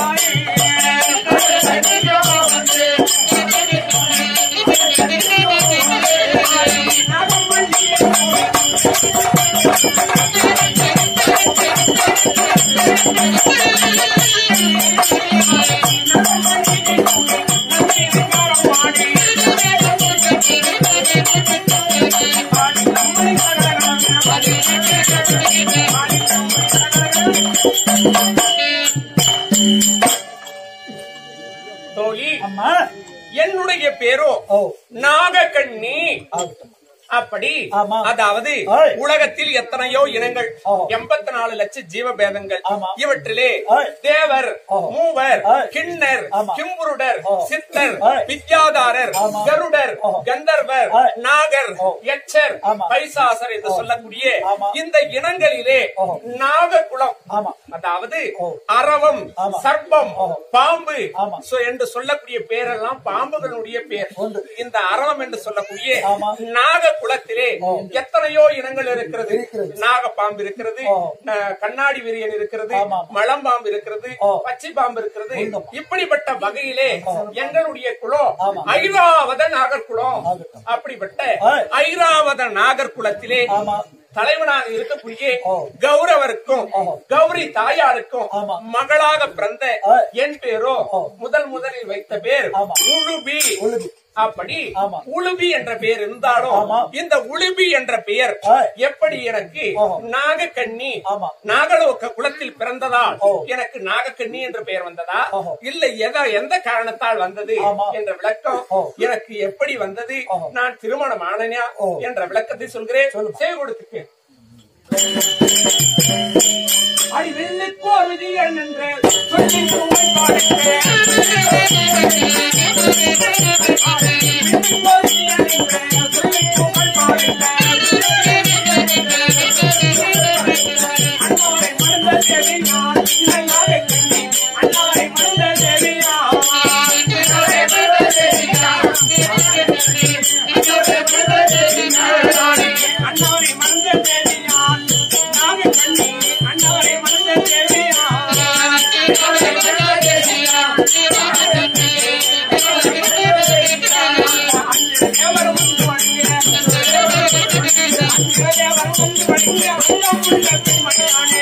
தோழி அம்மா என்னுடைய பேரோ ஓ நாகக்கண்ணி ஆகட்டும் அப்படி ஆமா. அதாவது ஆய். உலகத்தில் எத்தனையோ இனங்கள் ஓ. எண்பத்தி நாலு லட்ச ஜீவபேதங்கள் ஆமா. இவற்றிலே ஆய். தேவர் ஓ. மூவர் ஆய். கிண்ணர் ஆமா. கிம்புருடர் ஓ. சித்தர் ஆய். வித்யாதாரர் ஆமா. கருடர் ஓ. கந்தர்வர் ஆய். நாகர் ஓ. எச்சர் ஆமா. பைசாசர் என்று ஓ. சொல்லக்கூடிய ஆமா. இந்த இனங்களிலே ஓ. நாககுலம் ஆமா அதாவது ஓ. அரவம் ஆமா. சர்ப்பம் ஓ. பாம்பு ஆமா. சோ என்று சொல்லக்கூடிய பேரெல்லாம் பாம்புகளுடைய பேர் உண்டு. இந்த அரவம் என்று சொல்லக்கூடிய ஆமா. நாக குலத்திலே ஓ. எத்தனையோ இனங்கள் இருக்கிறது இருக்கிறது. நாக பாம்பு இருக்கிறது ஓ. ந- கண்ணாடி விரியன் இருக்கிறது ஆமா. மலம்பாம்பு இருக்கிறது ஓ. பச்சை பாம்பு இருக்கிறது உண்டம்மா. இப்படிப்பட்ட வகையிலே எங்களுடைய குலம் ஆமா. ஐராவத நாகர் குலம் ஆகட்டும். அப்படிப்பட்ட ஆய். ஐராவத நாகர் குலத்திலே ஆமா தலைவனாக இருக்கக்கூடிய ஓ. கௌரவருக்கும் ஓ. கௌரி தாயாருக்கும் ஆமா. மகளாக பிறந்த ஆய். என் பேரோ ஓ. முதல் முதலில் வைத்த பேர் ஆமா. உளுபி உழுது அப்படி ஆமா. உளுபி என்ற பெயர் இருந்தாலும் ஆமா. இந்த உளுபி என்ற பெயர் ஆய். எப்படி எனக்கு ஓஹோ. நாகக்கண்ணி ஆமா. நாகலோக குலத்தில் பிறந்ததால் ஓ. எனக்கு நாகக்கண்ணி என்ற பெயர் வந்ததா ஓஹோ. இல்ல எத எந்த காரணத்தால் வந்தது ஆமா. என்ற விளக்கம் ஓ. எனக்கு எப்படி வந்தது ஓஹோ. நான் திருமணம் ஆனேனா ஓ. என்ற விளக்கத்தை சொல்கிறேன் சொல்லுமா. செய்து கொடுத்துக்கு அறிவில்லுக்கு ஒரு விதியன் என்று சொல்லி உம்மை பாடுகிறேன். அறிவில்லுக்கு ஒரு விதியன் என்று சொல்லி உம்மை பாடுகிறேன். அண்ணாவை மறந்த தேவி நான், இணையாக கண்ணி. அண்ணாவை மறந்த தேவி நான். அண்ணாவை மறந்த தேவி நான். அண்ணாவை மறந்த தேவி நான். நாக கண்ணி. அண்ணாவை மறந்த தேவி நான். அண்ணாவை மறந்த தேவி நான். அண்ணன் தேவரும் வந்து வணங்கிய. அண்ணன் தேவரும் வந்து வணங்கிய. அண்ணன் உள்ளத்தில் மணியானே.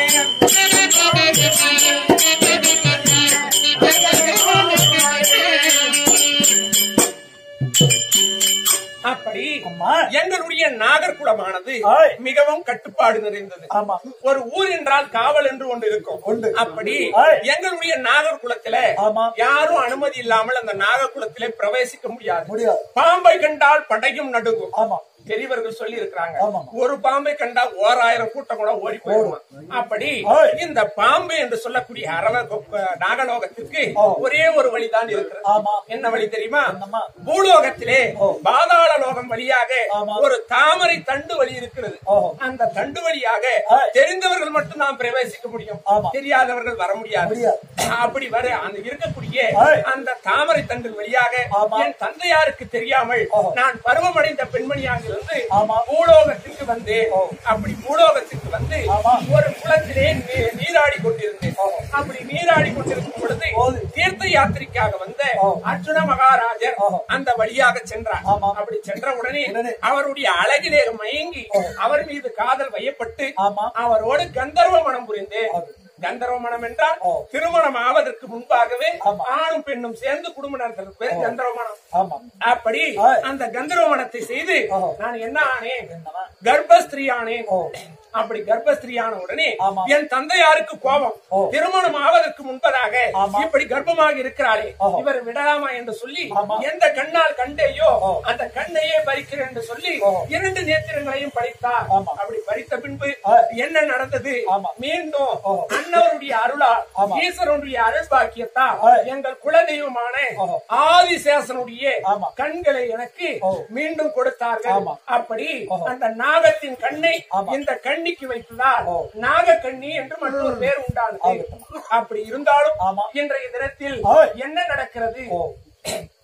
அப்படி அம்மா எங்களுடைய நாகர்குலமானது ஆய். மிகவும் கட்டுப்பாடு நிறைந்தது ஆமா ஒரு ஊர் என்றால் காவல் என்று ஒன்று இருக்கும் உண்டு. அப்படி ஆய். எங்களுடைய நாகர்குலத்தில ஆமா. யாரும் அனுமதி இல்லாமல் அந்த நாகர்குலத்திலே பிரவேசிக்க முடியாது முடியாது பாம்பை கண்டால் படையும் நடுங்கும் ஆமா பெரியவர்கள் சொல்லி இருக்கிறாங்க ஆமா. ஒரு பாம்பை கண்டா ஓராயிரம் கூட்டம் கூட ஓடி போயிடுமா அப்படி ஆய். இந்த பாம்பு என்று சொல்லக்கூடிய அரவ நாகலோகத்திற்கு ஓ. ஒரே ஒரு வழிதான் இருக்கிறது ஆமா என்ன வழி தெரியுமா என்னம்மா? பூலோகத்திலே ஓ. பாதாள லோகம் வழியாக ஆமா. ஒரு தாமரை தண்டு வழி இருக்கிறது ஓஹோ. அந்த தண்டு வழியாக ஆய். தெரிந்தவர்கள் மட்டும் தான் பிரவேசிக்க முடியும் ஆமா. தெரியாதவர்கள் வர முடியாது முடியாது. அப்படி வர அந்த இருக்கக்கூடிய ஆய். அந்த தாமரை தண்டு வழியாக ஆமா. என் தந்தையாருக்கு தெரியாமல் ஓஹோ. நான் பருவமடைந்த பெண்மணியாக இருந்து ஆமா. பூலோகத்திற்கு வந்து ஓ. அப்படி பூலோகத்திற்கு வந்து ஆமா. ஒரு குளத்திலே நீ- நீராடி கொண்டிருந்தேன் ஓஹோ. அப்படி நீராடி கொண்டிருக்கும் பொழுது போது. தீர்த்த யாத்திரைக்காக வந்த ஓ. அர்ஜுன மகாராஜர் ஓஹோ. அந்த வழியாக சென்றார் ஆமா. அப்படி சென்ற உடனே உடனே. அவருடைய அழகிலே மயங்கி ஓ. அவர் மீது காதல் வயப்பட்டு ஆமா. அவரோடு கந்தர்வ மனம் புரிந்து அது. கந்தர்வ மனம் என்றால் ஓ. திருமணம் ஆவதற்கு முன்பாகவே ஆமா. ஆணும் பெண்ணும் சேர்ந்து குடும்ப நடத்துறது பேர் கந்தர்வ மனம் ஆமா அப்படி ஆய். அந்த கந்தர்வ மனத்தை செய்து ஓஹோ. நான் என்ன ஆனேன் என்னம்மா? கர்ப்பஸ்திரீ ஆனேன் ஓ. அப்படி கர்ப்பஸ்திரீயான உடனே ஆமா. என் தந்தையாருக்கு கோபம் ஓ. திருமணம் ஆவதற்கு முன்பதாக ஆமா. இப்படி கர்ப்பமாக இருக்கிறாளே ஓஹோ. இவர் விடலாமா என்று சொல்லி ஆமா. எந்த கண்ணால் கண்டேயோ ஓ. அந்த கண்ணையே பறிக்கிறேன் என்று சொல்லி ஓ. இரண்டு நேத்திரங்களையும் பறித்தார் ஆமா. அப்படி பறித்த பின்பு ஆ. என்ன நடந்தது ஆமா. மீண்டும் ஓ. அன்னவருடைய அருளால் ஆமா. ஈஸ்வரனுடைய அருள் பாக்கியத்தால் ஆ. எங்கள் குலதெய்வமான ஓஹோ. ஆதிசேஷனுடைய ஆமா. கண்களை எனக்கு ஓ. மீண்டும் கொடுத்தார்கள் ஆமா. அப்படி ஓஹோ. அந்த நாகத்தின் கண்ணை ஆமா. இந்த கண்ணிக்கு வைத்ததால் ஓ. நாகக்கண்ணி என்று மற்றொரு பேர் உண்டானது ஆகட்டும். அப்படி இருந்தாலும் ஆமா. இன்றைய தினத்தில் ஓய். என்ன நடக்கிறது ஓ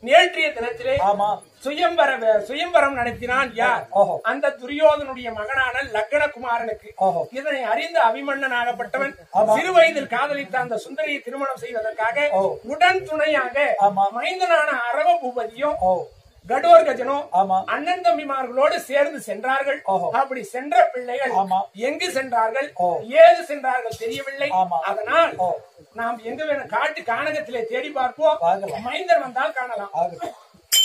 நேற்றைய தினத்திலே ஆமா சுயம்பர சுயம்பரம் நடத்தினான் யார் ஓஹோ. அந்த துரியோதனுடைய மகனான லக்னகுமாரனுக்கு ஓஹோ. இதனை அறிந்த அபிமன்னன் ஆகப்பட்டவன் ஆமா. சிறு வயதில் காதலித்த அந்த சுந்தரியை திருமணம் செய்வதற்காக ஓ. உடன் துணையாக ஆமா. மைந்தனான அரவ பூபதியும் ஓ கடோர் கஜனும் ஆமா அண்ணன் தம்பிமார்களோடு சேர்ந்து சென்றார்கள் ஓஹோ. அப்படி சென்ற பிள்ளைகள் ஆமா. எங்கு சென்றார்கள் ஓ. ஏது சென்றார்கள் தெரியவில்லை ஆமா. அதனால் ஓ. நாம் எங்க வேணும் காட்டு கானகத்திலே தேடி பார்ப்போம் பார்க்கலாம். மைந்தர் வந்தால் காணலாம் ஆகட்டும்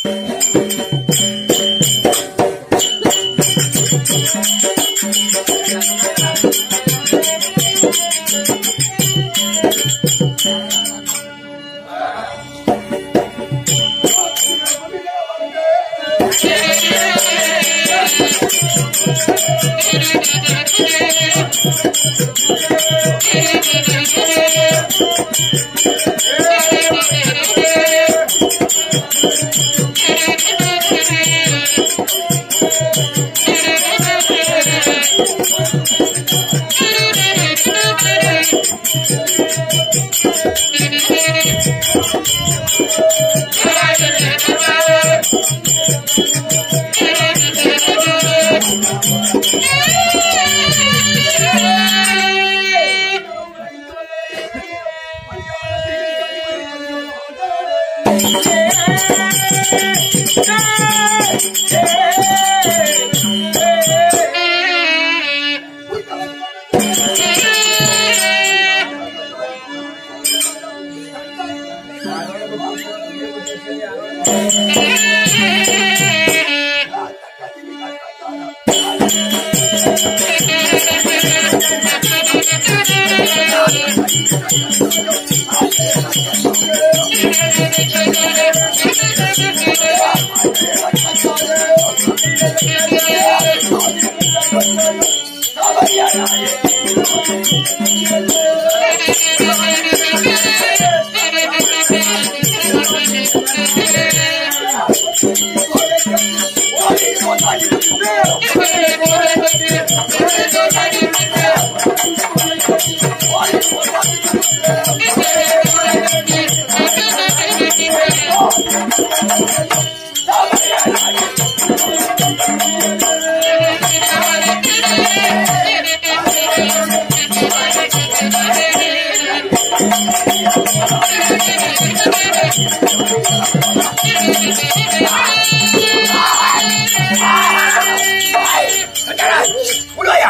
உள்ளயா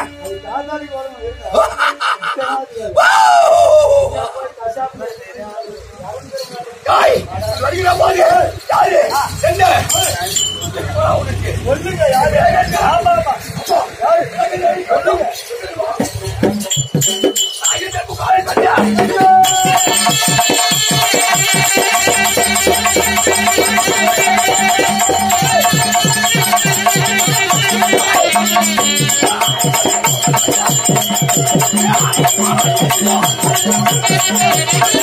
யாய் வருகிற போது யாரு என்ன ஒண்ணுங்க யாரு ஆமா ஆமா யாரு சொல்லுங்க ஆயிரத்தி புகாரை பண்ணியா Thank